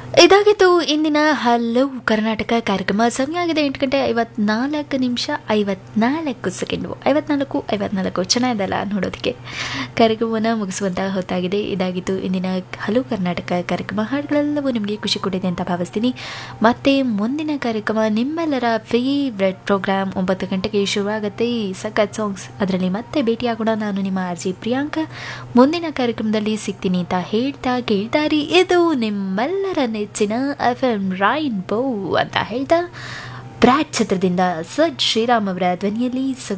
ಇದಾಗಿತ್ತು ಇಂದಿನ ಹಲವು ಕರ್ನಾಟಕ ಕಾರ್ಯಕ್ರಮ ಸಮಯ ಆಗಿದೆ ಎಂಟು ಗಂಟೆ ಐವತ್ನಾಲ್ಕು ನಿಮಿಷ ಐವತ್ನಾಲ್ಕು ಸೆಕೆಂಡು ಐವತ್ನಾಲ್ಕು ಐವತ್ನಾಲ್ಕು ಚೆನ್ನಾಗಿದಲ್ಲ ನೋಡೋದಕ್ಕೆ ಕಾರ್ಯಕ್ರಮವನ್ನು ಮುಗಿಸುವಂತಹ ಹೊತ್ತಾಗಿದೆ ಇದಾಗಿತ್ತು ಇಂದಿನ ಹಲವು ಕರ್ನಾಟಕ ಕಾರ್ಯಕ್ರಮ ಹಾಡುಗಳೆಲ್ಲವೂ ನಿಮಗೆ ಖುಷಿ ಕೊಟ್ಟಿದೆ ಅಂತ ಭಾವಿಸ್ತೀನಿ ಮತ್ತೆ ಮುಂದಿನ ಕಾರ್ಯಕ್ರಮ ನಿಮ್ಮೆಲ್ಲರ ಫೇವ್ರೆಟ್ ಪ್ರೋಗ್ರಾಮ್ ಒಂಬತ್ತು ಗಂಟೆಗೆ ಶುರುವಾಗುತ್ತೆ ಸಖತ್ ಸಾಂಗ್ಸ್ ಅದರಲ್ಲಿ ಮತ್ತೆ ಭೇಟಿಯಾಗೋಣ ನಾನು ನಿಮ್ಮ ಆರ್ ಜಿ ಪ್ರಿಯಾಂಕಾ ಮುಂದಿನ ಕಾರ್ಯಕ್ರಮದಲ್ಲಿ ಸಿಗ್ತೀನಿ ಅಂತ ಹೇಳ್ತಾ ಕೇಳ್ತಾರಿ ಇದು ನಿಮ್ಮೆಲ್ಲರ ನೆಚ್ಚಿನ ಎಫ್ ಎಂ ರೈನ್ ಬೌ ಅಂತ ಹೇಳ್ತಾ ಬ್ರ್ಯಾಟ್ ಚಿತ್ರದಿಂದ ಸಜ್ ಶ್ರೀರಾಮ್ ಅವರ ಧ್ವನಿಯಲ್ಲಿ